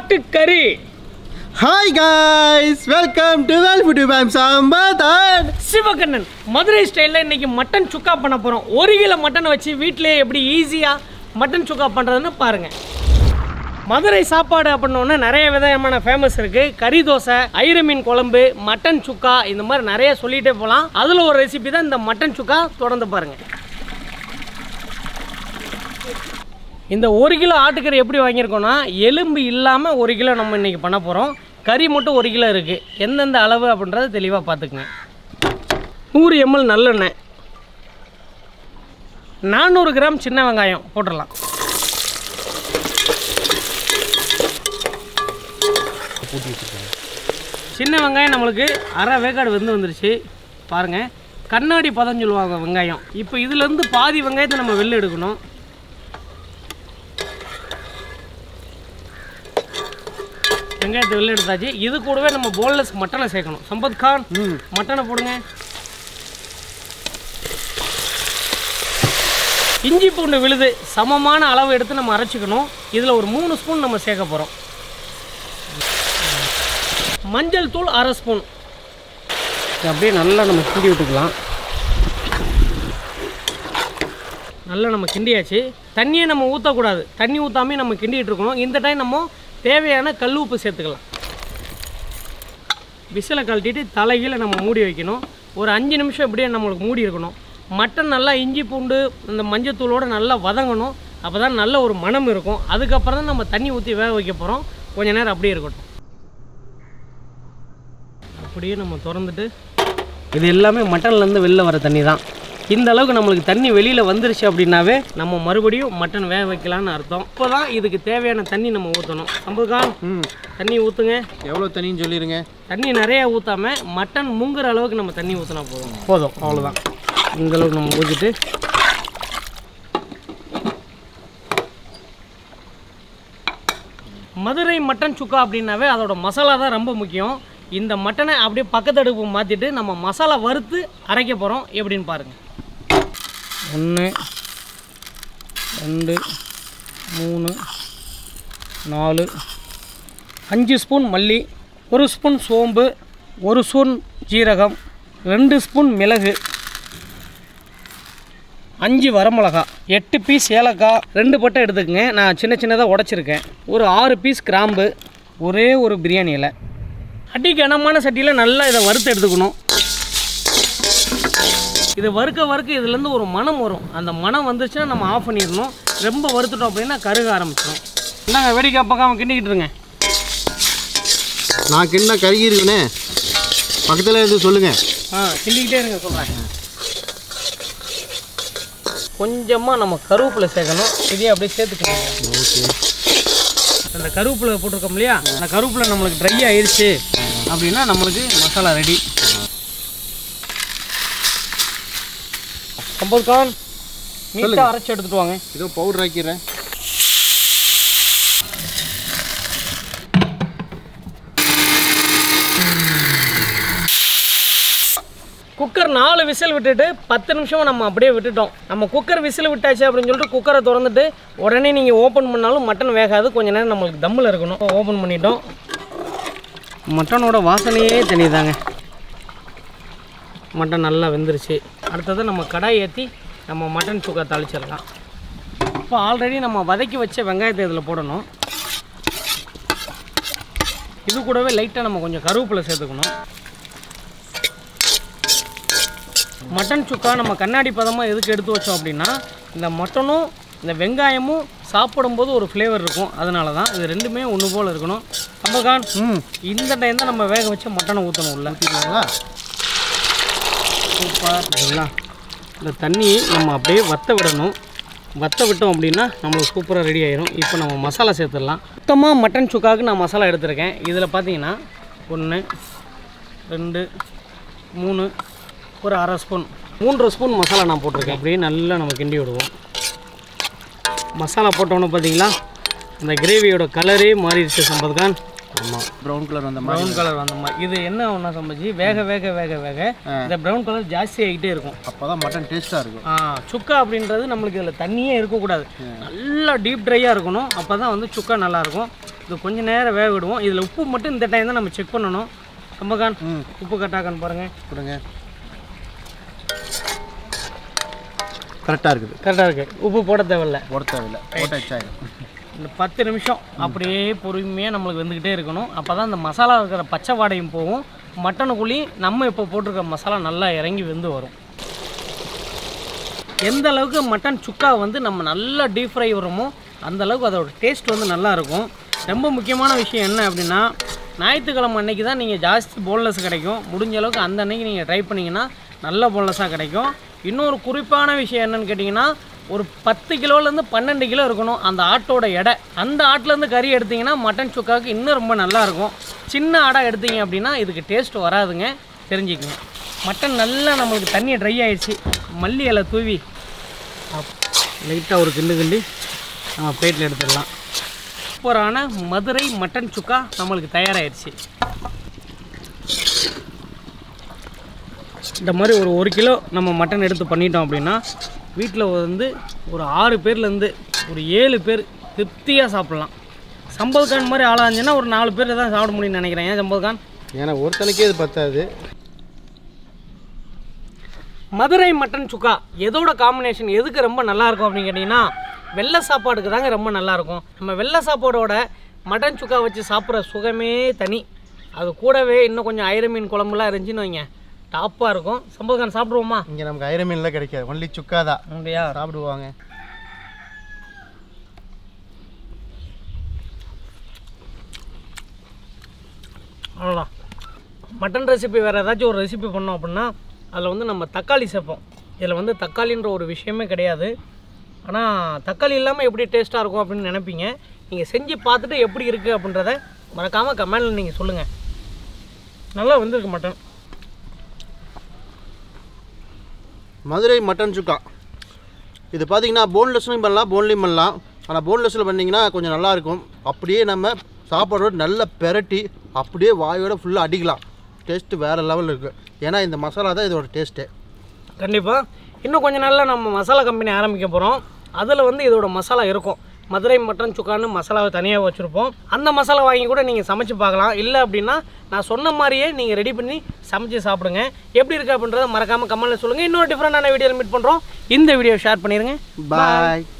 ஆட்டுக்கறி hi guys welcome to well food ma'am Sambar Sivakannan Madurai ஸ்டைலில் இன்னைக்கு மட்டன் சுக்கா பண்ண போகிறோம் ஒரு கிலோ மட்டனை வச்சு வீட்டிலே எப்படி ஈஸியாக மட்டன் சுக்கா பண்ணுறதுன்னு பாருங்கள் மதுரை சாப்பாடு அப்படின்னோடனே நிறைய விதமான ஃபேமஸ் இருக்குது கறி தோசை ஐர மீன் குழம்பு மட்டன் சுக்கா இந்த மாதிரி நிறைய சொல்லிகிட்டே போகலாம் அதில் ஒரு ரெசிபி தான் இந்த மட்டன் சுக்கா தொடர்ந்து பாருங்கள் இந்த ஒரு கிலோ ஆட்டுக்கறி எப்படி வாங்கியிருக்கோம்னா எலும்பு இல்லாமல் ஒரு கிலோ நம்ம இன்றைக்கி பண்ண போகிறோம் கறி மட்டும் ஒரு கிலோ இருக்குது எந்தெந்த அளவு அப்படின்றத தெளிவாக பார்த்துக்குங்க நூறு எம்எல் நல்லெண்ணெய் நானூறு கிராம் சின்ன வெங்காயம் போட்டுடலாம் சின்ன வெங்காயம் நம்மளுக்கு அரை வேக்காடு வெந்து வந்துருச்சு பாருங்கள் கண்ணாடி பதம் சொல்லுவாங்க வெங்காயம் இப்போ இதுலேருந்து பாதி வெங்காயத்தை நம்ம வெளில எடுக்கணும் வெங்காயத்தை வெளில எடுத்தாச்சு இது கூடவே நம்ம போன்லெஸ் மட்டனை சேர்க்கணும் சம்பத் கான் மட்டனை போடுங்க இஞ்சி பூண்டு விழுது சமமான அளவு எடுத்து நம்ம அரைச்சிக்கணும் இதில் ஒரு மூணு ஸ்பூன் நம்ம சேர்க்க போகிறோம் மஞ்சள் தூள் அரை ஸ்பூன் இது அப்படியே நல்லா நம்ம கிண்டி விட்டுக்கலாம் நல்லா நம்ம கிண்டியாச்சு தண்ணியை நம்ம ஊற்றக்கூடாது தண்ணி ஊற்றாமே நம்ம கிண்டிகிட்டு இருக்கணும் இந்த டைம் நம்ம தேவையான கல் உப்பு சேர்த்துக்கலாம் விசிலை கழட்டிட்டு தலைகீழ நம்ம மூடி வைக்கணும் ஒரு அஞ்சு நிமிஷம் இப்படியே நம்மளுக்கு மூடி இருக்கணும் மட்டன் நல்லா இஞ்சி பூண்டு இந்த மஞ்சத்தூளோடு நல்லா வதங்கணும் அப்போ தான் நல்ல ஒரு மணம் இருக்கும் அதுக்கப்புறம் தான் நம்ம தண்ணி ஊற்றி வேக வைக்க போகிறோம் கொஞ்ச நேரம் அப்படியே இருக்கட்டும் அப்படியே நம்ம திறந்துட்டு இது எல்லாமே மட்டன்லேருந்து வெளில வர தண்ணி தான் இந்த அளவுக்கு நம்மளுக்கு தண்ணி வெளியில் வந்துருச்சு அப்படின்னாவே நம்ம மறுபடியும் மட்டன் வேக வைக்கலான்னு அர்த்தம் இப்போ தான் இதுக்கு தேவையான தண்ணி நம்ம ஊற்றணும் சம்பதுகான் ம் தண்ணி ஊற்றுங்க எவ்வளோ தண்ணின்னு சொல்லிடுங்க தண்ணி நிறைய ஊற்றாம மட்டன் முங்குற அளவுக்கு நம்ம தண்ணி ஊற்றினா போதும் போதும் அவ்வளோதான் இந்த அளவுக்கு நம்ம ஊற்றிட்டு மதுரை மட்டன் சுக்கா அப்படின்னாவே அதோட மசாலா தான் ரொம்ப முக்கியம் இந்த மட்டனை அப்படியே பக்கத்து அடுப்பு மாற்றிட்டு நம்ம மசாலா வறுத்து அரைக்க போகிறோம் எப்படின்னு பாருங்கள் ஒன்று ரெண்டு மூணு நாலு அஞ்சு ஸ்பூன் மல்லி ஒரு ஸ்பூன் சோம்பு ஒரு ஸ்பூன் ஜீரகம் ரெண்டு ஸ்பூன் மிளகு அஞ்சு வரமிளகா எட்டு பீஸ் ஏலக்காய் ரெண்டு பட்டை எடுத்துக்கங்க நான் சின்ன சின்னதாக உடச்சிருக்கேன் ஒரு ஆறு பீஸ் கிராம்பு ஒரே ஒரு பிரியாணி இலை அடி கனமான சட்டியில் நல்லா இதை வறுத்து எடுத்துக்கணும் இது வறுக்க வறுக்க இதுலேருந்து ஒரு மனம் வரும் அந்த மனம் வந்துச்சுன்னா நம்ம ஆஃப் பண்ணிடணும் ரொம்ப வறுத்துட்டோம் அப்படின்னா கருக ஆரம்பிச்சிடும் என்னங்க வேடிக்கை பக்கம் கிண்டிக்கிட்டு இருங்க நான் கிண்ண கருகி இருக்குண்ணே பக்கத்தில் இருந்து சொல்லுங்கள் ஆ கிண்டிக்கிட்டே இருங்க சொல்கிறேன் கொஞ்சமாக நம்ம கருவேப்பிலை சேர்க்கணும் இதையும் அப்படியே சேர்த்துக்கணும் ஓகே அந்த கருவேப்பிலை போட்டிருக்கோம் இல்லையா அந்த கருவேப்பிலை நம்மளுக்கு ட்ரை ஆயிடுச்சு அப்படின்னா நம்மளுக்கு மசாலா ரெடி சம்பத் கான் நீட்டாக அரைச்சி எடுத்துட்டு வாங்க இதோ பவுடர் ஆக்கிடுறேன் குக்கர் நாலு விசில் விட்டுட்டு பத்து நிமிஷம் நம்ம அப்படியே விட்டுட்டோம் நம்ம குக்கர் விசில் விட்டாச்சு அப்படின்னு சொல்லிட்டு குக்கரை திறந்துட்டு உடனே நீங்கள் ஓப்பன் பண்ணாலும் மட்டன் வேகாது கொஞ்ச நேரம் நம்மளுக்கு தம்மில் இருக்கணும் ஓப்பன் பண்ணிட்டோம் மட்டனோட வாசனையே தெரியுதாங்க மட்டன் நல்லா வெந்துருச்சு அடுத்தது நம்ம கடாய் ஏற்றி நம்ம மட்டன் சுக்கா தாளிச்சிடலாம் இப்போ ஆல்ரெடி நம்ம வதக்கி வச்ச வெங்காயத்தை இதில் போடணும் இது கூடவே லைட்டாக நம்ம கொஞ்சம் கருவேப்பிலை சேர்த்துக்கணும் மட்டன் சுக்கா நம்ம கண்ணாடி பதமாக எதுக்கு எடுத்து வச்சோம் அப்படின்னா இந்த மட்டனும் இந்த வெங்காயமும் சாப்பிடும்போது ஒரு ஃப்ளேவர் இருக்கும் அதனால தான் இது ரெண்டுமே ஒன்று போல் இருக்கணும் சம்பகான் ம் இந்த டைம் தான் நம்ம வேக வச்ச மட்டனை ஊற்றணும் உள்ள ஊற்றிடுவாங்களா சூப்பர் சரிங்களா இந்த தண்ணியை நம்ம அப்படியே வத்த விடணும் வத்த விட்டோம் அப்படின்னா நம்மளுக்கு சூப்பராக ரெடி ஆயிரும் இப்போ நம்ம மசாலா சேர்த்துடலாம் மொத்தமாக மட்டன் சுக்காவுக்கு நான் மசாலா எடுத்திருக்கேன் இதில் பார்த்தீங்கன்னா ஒன்று ரெண்டு மூணு ஒரு அரை ஸ்பூன் மூன்றரை ஸ்பூன் மசாலா நான் போட்டிருக்கேன் அப்படியே நல்லா நம்ம கிண்டி விடுவோம் மசாலா போட்டோன்னு பார்த்தீங்களா இந்த கிரேவியோட கலரே மாறிடுச்சு சம்பத்கான் ஆமாம் ப்ரௌன் கலர் அந்த மாதிரி ப்ரௌன் கலர் வந்த மாதிரி இது என்ன ஒன்றா சம்பஜி வேக வேக வேக வேக இந்த ப்ரௌன் கலர் ஜாஸ்தி ஆகிட்டே இருக்கும் அப்போ தான் மட்டன் டேஸ்ட்டாக இருக்கும் ஆ சுக்கா அப்படின்றது நம்மளுக்கு இதில் தண்ணியே இருக்கக்கூடாது நல்லா டீப் ட்ரையாக இருக்கணும் அப்போ தான் வந்து சுக்கா நல்லாயிருக்கும் இது கொஞ்சம் நேரம் வேக விடுவோம் இதில் உப்பு மட்டும் இந்த டைம் தான் நம்ம செக் பண்ணணும் கம்பகான் ம் உப்பு கட்டாக்கான்னு பாருங்கள் கொடுங்க கரெக்டாக இருக்குது கரெக்டாக இருக்குது உப்பு போட தேவையில்ல போட தேவையில்லை போட்டு வச்சாயிடும் இந்த பத்து நிமிஷம் அப்படியே பொறுமையாக நம்மளுக்கு வெந்துக்கிட்டே இருக்கணும் அப்போ தான் இந்த மசாலா இருக்கிற பச்சை வாடையும் போகும் மட்டனுக்குள்ளேயும் நம்ம இப்போ போட்டிருக்க மசாலா நல்லா இறங்கி வெந்து வரும் எந்த அளவுக்கு மட்டன் சுக்கா வந்து நம்ம நல்லா டீப் ஃப்ரை விடுறோமோ அந்த அளவுக்கு அதோட டேஸ்ட் வந்து நல்லா இருக்கும் ரொம்ப முக்கியமான விஷயம் என்ன அப்படின்னா ஞாயிற்றுக்கிழமை அன்னைக்கு தான் நீங்கள் ஜாஸ்தி போன்லெஸ் கிடைக்கும் முடிஞ்ச அளவுக்கு அந்த அன்னைக்கு நீங்கள் ட்ரை பண்ணிங்கன்னா நல்ல போன்லெஸ்ஸாக கிடைக்கும் இன்னொரு குறிப்பான விஷயம் என்னன்னு கேட்டிங்கன்னா ஒரு பத்து கிலோலேருந்து பன்னெண்டு கிலோ இருக்கணும் அந்த ஆட்டோட எடை அந்த ஆட்டிலேருந்து கறி எடுத்தீங்கன்னா மட்டன் சுக்காவுக்கு இன்னும் ரொம்ப நல்லா இருக்கும் சின்ன ஆடாக எடுத்தீங்க அப்படின்னா இதுக்கு டேஸ்ட் வராதுங்க தெரிஞ்சுக்கங்க மட்டன் நல்லா நம்மளுக்கு தண்ணி ட்ரை ஆயிடுச்சு மல்லி இலை தூவி லைட்டாக ஒரு கிண்டு கிண்டி நம்ம பிளேட்டில் எடுத்துடலாம் சூப்பரான மதுரை மட்டன் சுக்கா நம்மளுக்கு தயாராகிடுச்சு இந்த மாதிரி ஒரு ஒரு கிலோ நம்ம மட்டன் எடுத்து பண்ணிட்டோம் அப்படின்னா வீட்டில் வந்து ஒரு ஆறு பேர்லேருந்து ஒரு ஏழு பேர் திருப்தியாக சாப்பிட்லாம் சம்பத் கான் மாதிரி ஆளாச்சுன்னா ஒரு நாலு பேர் தான் சாப்பிட முடியும்னு நினைக்கிறேன் ஏன் சம்பத் கான் ஏன்னா ஒருத்தனுக்கே இது பத்தாது மதுரை மட்டன் சுக்கா எதோட காம்பினேஷன் எதுக்கு ரொம்ப நல்லா இருக்கும் அப்படின்னு கேட்டிங்கன்னா வெள்ளை சாப்பாடுக்கு தாங்க ரொம்ப நல்லா இருக்கும் நம்ம வெள்ளை சாப்பாடோட மட்டன் சுக்கா வச்சு சாப்பிட்ற சுகமே தனி அது கூடவே இன்னும் கொஞ்சம் ஐர மீன் குழம்புலாம் இருந்துச்சுன்னு வைங்க டாப்பாக இருக்கும் சம்பவம் சாப்பிடுவோமா இங்கே நமக்கு ஐர மீன்லாம் கிடைக்காது ஒன்லி சுக்கா தான் அப்படியா சாப்பிடுவாங்க அவ்வளோதான் மட்டன் ரெசிபி வேறு ஏதாச்சும் ஒரு ரெசிபி பண்ணோம் அப்படின்னா அதில் வந்து நம்ம தக்காளி சேர்ப்போம் இதில் வந்து தக்காளின்ற ஒரு விஷயமே கிடையாது ஆனால் தக்காளி இல்லாமல் எப்படி டேஸ்ட்டாக இருக்கும் அப்படின்னு நினைப்பீங்க நீங்கள் செஞ்சு பார்த்துட்டு எப்படி இருக்குது அப்படின்றத மறக்காமல் கமெண்டில் நீங்கள் சொல்லுங்கள் நல்லா வந்திருக்கு மட்டன் மதுரை மட்டன் சுக்கா இது பார்த்தீங்கன்னா போன்லெஸ்லையும் பண்ணலாம் போன்லையும் பண்ணலாம் ஆனால் போன்லெஸ்ஸில் பண்ணிங்கன்னா கொஞ்சம் நல்லா இருக்கும் அப்படியே நம்ம சாப்பாடோட நல்லா பெரட்டி அப்படியே வாயோட ஃபுல்லாக அடிக்கலாம் டேஸ்ட்டு வேறு லெவலில் இருக்குது ஏன்னா இந்த மசாலா தான் இதோட டேஸ்ட்டு கண்டிப்பாக இன்னும் கொஞ்ச நாளில் நம்ம மசாலா கம்பெனி ஆரம்பிக்க போகிறோம் அதில் வந்து இதோட மசாலா இருக்கும் மதுரை மட்டன் சுக்கான்னு மசாலாவை தனியாக வச்சுருப்போம் அந்த மசாலா வாங்கி கூட நீங்கள் சமைச்சு பார்க்கலாம் இல்லை அப்படின்னா நான் சொன்ன மாதிரியே நீங்கள் ரெடி பண்ணி சமைச்சு சாப்பிடுங்க எப்படி இருக்குது அப்படின்றத மறக்காமல் கமெண்ட்டில் சொல்லுங்கள் இன்னொரு டிஃப்ரெண்டான வீடியோவில் மீட் பண்ணுறோம் இந்த வீடியோ ஷேர் பண்ணிடுங்க பாய்